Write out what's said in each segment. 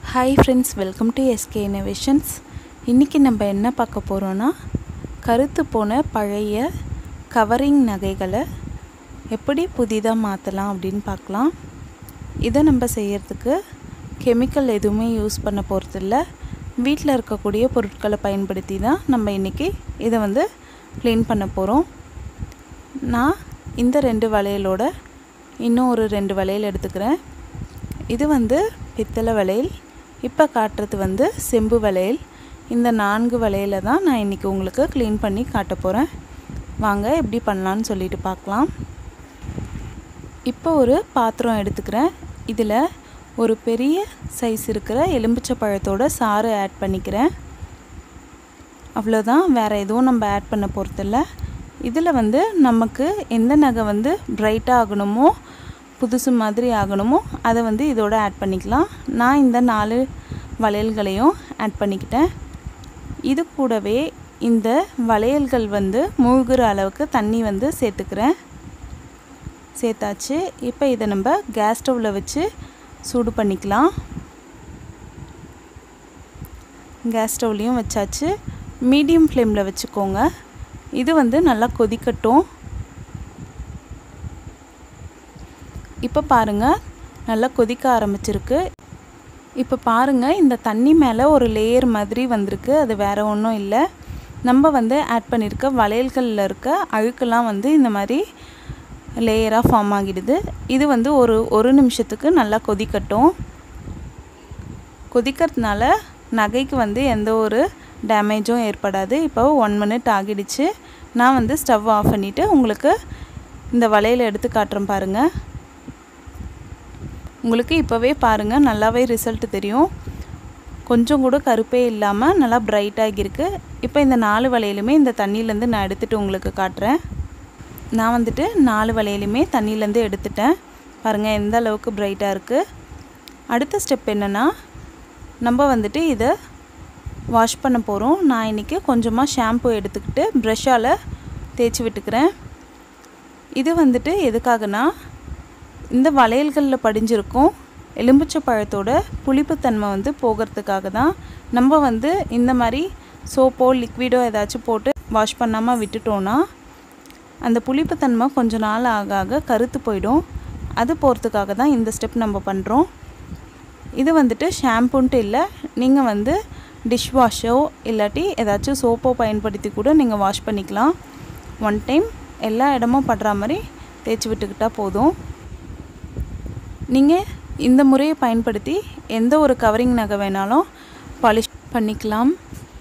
hi friends welcome to S K innovations இன்றைக்கி நம்ம என்ன பார்க்க போகிறோன்னா கருத்து போன பழைய கவரிங் நகைகளை எப்படி புதிதாக மாற்றலாம் அப்படின்னு பார்க்கலாம் இதை நம்ம செய்கிறதுக்கு கெமிக்கல் எதுவுமே யூஸ் பண்ண போகிறதில்ல வீட்டில் இருக்கக்கூடிய பொருட்களை பயன்படுத்தி தான் நம்ம இன்றைக்கி இதை வந்து க்ளீன் பண்ண போகிறோம் நான் இந்த ரெண்டு வளையலோட இன்னும் ஒரு ரெண்டு வளையல் எடுத்துக்கிறேன் இது வந்து பித்தளை வளையல் இப்போ காட்டுறது வந்து செம்பு வளையல் இந்த நான்கு வளையலை தான் நான் இன்றைக்கி உங்களுக்கு க்ளீன் பண்ணி காட்ட போகிறேன் வாங்க எப்படி பண்ணலான்னு சொல்லிட்டு பார்க்கலாம் இப்போ ஒரு பாத்திரம் எடுத்துக்கிறேன் இதில் ஒரு பெரிய சைஸ் இருக்கிற எலும்பிச்சை பழத்தோட சாறு ஆட் பண்ணிக்கிறேன் அவ்வளோதான் வேறு எதுவும் நம்ம ஆட் பண்ண போகிறதில்ல இதில் வந்து நமக்கு எந்த நகை வந்து பிரைட்டாக ஆகணுமோ புதுசு மாதிரி ஆகணுமோ அதை வந்து இதோட ஆட் பண்ணிக்கலாம் நான் இந்த நாலு வளையல்களையும் ஆட் பண்ணிக்கிட்டேன் இது கூடவே இந்த வளையல்கள் வந்து மூழ்கிற அளவுக்கு தண்ணி வந்து சேர்த்துக்கிறேன் சேர்த்தாச்சு இப்போ இதை நம்ம கேஸ் ஸ்டவ்வில் வச்சு சூடு பண்ணிக்கலாம் கேஸ் ஸ்டவ்லேயும் வச்சாச்சு மீடியம் ஃப்ளேமில் வச்சுக்கோங்க இது வந்து நல்லா கொதிக்கட்டும் இப்போ பாருங்கள் நல்லா கொதிக்க ஆரம்பிச்சிருக்கு இப்போ பாருங்கள் இந்த தண்ணி மேலே ஒரு லேயர் மாதிரி வந்திருக்கு அது வேறு ஒன்றும் இல்லை நம்ம வந்து ஆட் பண்ணியிருக்க வளையல்களில் இருக்க அழுக்கெல்லாம் வந்து இந்த மாதிரி லேயராக ஃபார்ம் ஆகிடுது இது வந்து ஒரு ஒரு நிமிஷத்துக்கு நல்லா கொதிக்கட்டும் கொதிக்கிறதுனால நகைக்கு வந்து எந்த ஒரு டேமேஜும் ஏற்படாது இப்போ ஒன் மினிட் ஆகிடுச்சு நான் வந்து ஸ்டவ் ஆஃப் பண்ணிவிட்டு உங்களுக்கு இந்த வளையல் எடுத்து காட்டுறேன் பாருங்கள் உங்களுக்கு இப்போவே பாருங்கள் நல்லாவே ரிசல்ட் தெரியும் கொஞ்சம் கூட கருப்பே இல்லாமல் நல்லா பிரைட்டாகிருக்கு இப்போ இந்த நாலு வளையலுமே இந்த தண்ணியிலேருந்து நான் எடுத்துகிட்டு உங்களுக்கு காட்டுறேன் நான் வந்துட்டு நாலு வளையலுமே தண்ணியிலேருந்து எடுத்துட்டேன் பாருங்கள் எந்த அளவுக்கு பிரைட்டாக இருக்குது அடுத்த ஸ்டெப் என்னென்னா நம்ம வந்துட்டு இதை வாஷ் பண்ண போகிறோம் நான் இன்றைக்கி கொஞ்சமாக ஷாம்பு எடுத்துக்கிட்டு ப்ரெஷ்ஷால் தேய்ச்சி விட்டுக்கிறேன் இது வந்துட்டு எதுக்காகனா இந்த வளையல்களில் படிஞ்சிருக்கும் எலும்பிச்சை பழத்தோட புளிப்புத்தன்மை வந்து போகிறதுக்காக தான் நம்ம வந்து இந்த மாதிரி சோப்போ லிக்விடோ ஏதாச்சும் போட்டு வாஷ் பண்ணாமல் விட்டுட்டோன்னா அந்த புளிப்புத்தன்மை கொஞ்ச நாள் ஆக ஆக கருத்து போயிடும் அது போகிறதுக்காக தான் இந்த ஸ்டெப் நம்ம பண்ணுறோம் இது வந்துட்டு ஷாம்புன்ட்டு இல்லை நீங்கள் வந்து டிஷ் வாஷோ இல்லாட்டி ஏதாச்சும் சோப்போ பயன்படுத்தி கூட நீங்கள் வாஷ் பண்ணிக்கலாம் ஒன் டைம் எல்லா இடமும் படுற மாதிரி தேய்ச்சி விட்டுக்கிட்டால் போதும் நீங்கள் இந்த முறையை பயன்படுத்தி எந்த ஒரு கவரிங் நகை வேணாலும் பாலிஷ் பண்ணிக்கலாம்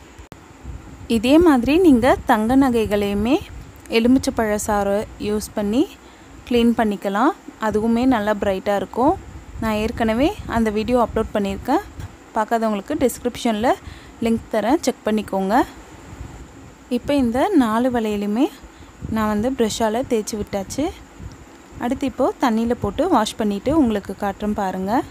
இதே மாதிரி நீங்கள் தங்க நகைகளையுமே எலுமிச்சை பழ சாறு யூஸ் பண்ணி க்ளீன் பண்ணிக்கலாம் அதுவுமே நல்லா ப்ரைட்டாக இருக்கும் நான் ஏற்கனவே அந்த வீடியோ அப்லோட் பண்ணியிருக்கேன் பார்க்காதவங்களுக்கு டிஸ்கிரிப்ஷனில் லிங்க் தரேன் செக் பண்ணிக்கோங்க இப்போ இந்த நாலு வளையலுமே நான் வந்து ப்ரெஷ்ஷால் தேய்ச்சி விட்டாச்சு அடுத்து இப்போது தண்ணியில் போட்டு வாஷ் பண்ணிவிட்டு உங்களுக்கு காட்டுறேன் பாருங்கள்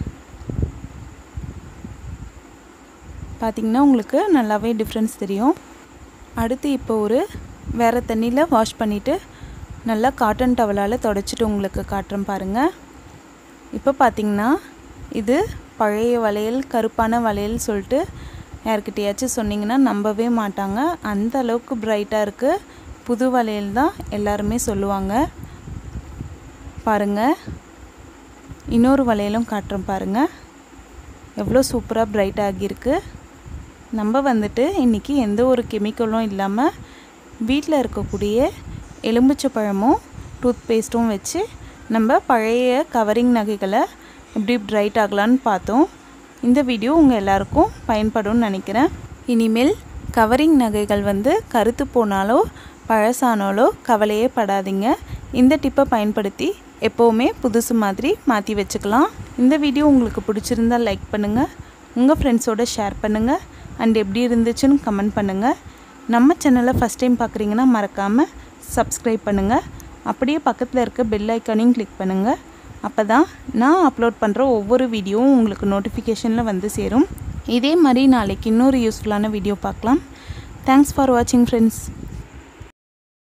பார்த்திங்கன்னா உங்களுக்கு நல்லாவே டிஃப்ரென்ஸ் தெரியும் அடுத்து இப்போ ஒரு வேறு தண்ணியில் வாஷ் பண்ணிவிட்டு நல்லா காட்டன் டவலால் தொடச்சிட்டு உங்களுக்கு காட்டுறேன் பாருங்கள் இப்போ பார்த்திங்கன்னா இது பழைய வளையல் கருப்பான வளையல் சொல்லிட்டு யார்கிட்டயாச்சும் சொன்னிங்கன்னா நம்பவே மாட்டாங்க அந்த அளவுக்கு பிரைட்டாக இருக்குது புது வளையல் தான் எல்லாருமே சொல்லுவாங்க பாருங்கள் இன்னொரு வளையலும் காட்டுறோம் பாருங்கள் எவ்வளோ சூப்பராக பிரைட் ஆகியிருக்கு நம்ம வந்துட்டு இன்றைக்கி எந்த ஒரு கெமிக்கலும் இல்லாமல் வீட்டில் இருக்கக்கூடிய எலும்பிச்சை பழமும் டூத் பேஸ்ட்டும் வச்சு நம்ம பழைய கவரிங் நகைகளை எப்படி பிரைட் ஆகலான்னு பார்த்தோம் இந்த வீடியோ உங்கள் எல்லாருக்கும் பயன்படும்னு நினைக்கிறேன் இனிமேல் கவரிங் நகைகள் வந்து கருத்து போனாலோ பழசானாலோ கவலையே படாதீங்க இந்த டிப்பை பயன்படுத்தி எப்போவுமே புதுசு மாதிரி மாற்றி வச்சுக்கலாம் இந்த வீடியோ உங்களுக்கு பிடிச்சிருந்தால் லைக் பண்ணுங்கள் உங்கள் ஃப்ரெண்ட்ஸோட ஷேர் பண்ணுங்கள் அண்ட் எப்படி இருந்துச்சுன்னு கமெண்ட் பண்ணுங்கள் நம்ம சேனலை ஃபஸ்ட் டைம் பார்க்குறீங்கன்னா மறக்காமல் சப்ஸ்கிரைப் பண்ணுங்கள் அப்படியே பக்கத்தில் இருக்க பெல் ஐக்கானையும் கிளிக் பண்ணுங்கள் அப்போ தான் நான் அப்லோட் பண்ணுற ஒவ்வொரு வீடியோவும் உங்களுக்கு நோட்டிஃபிகேஷனில் வந்து சேரும் இதே மாதிரி நாளைக்கு இன்னொரு யூஸ்ஃபுல்லான வீடியோ பார்க்கலாம் தேங்க்ஸ் ஃபார் வாட்சிங் ஃப்ரெண்ட்ஸ்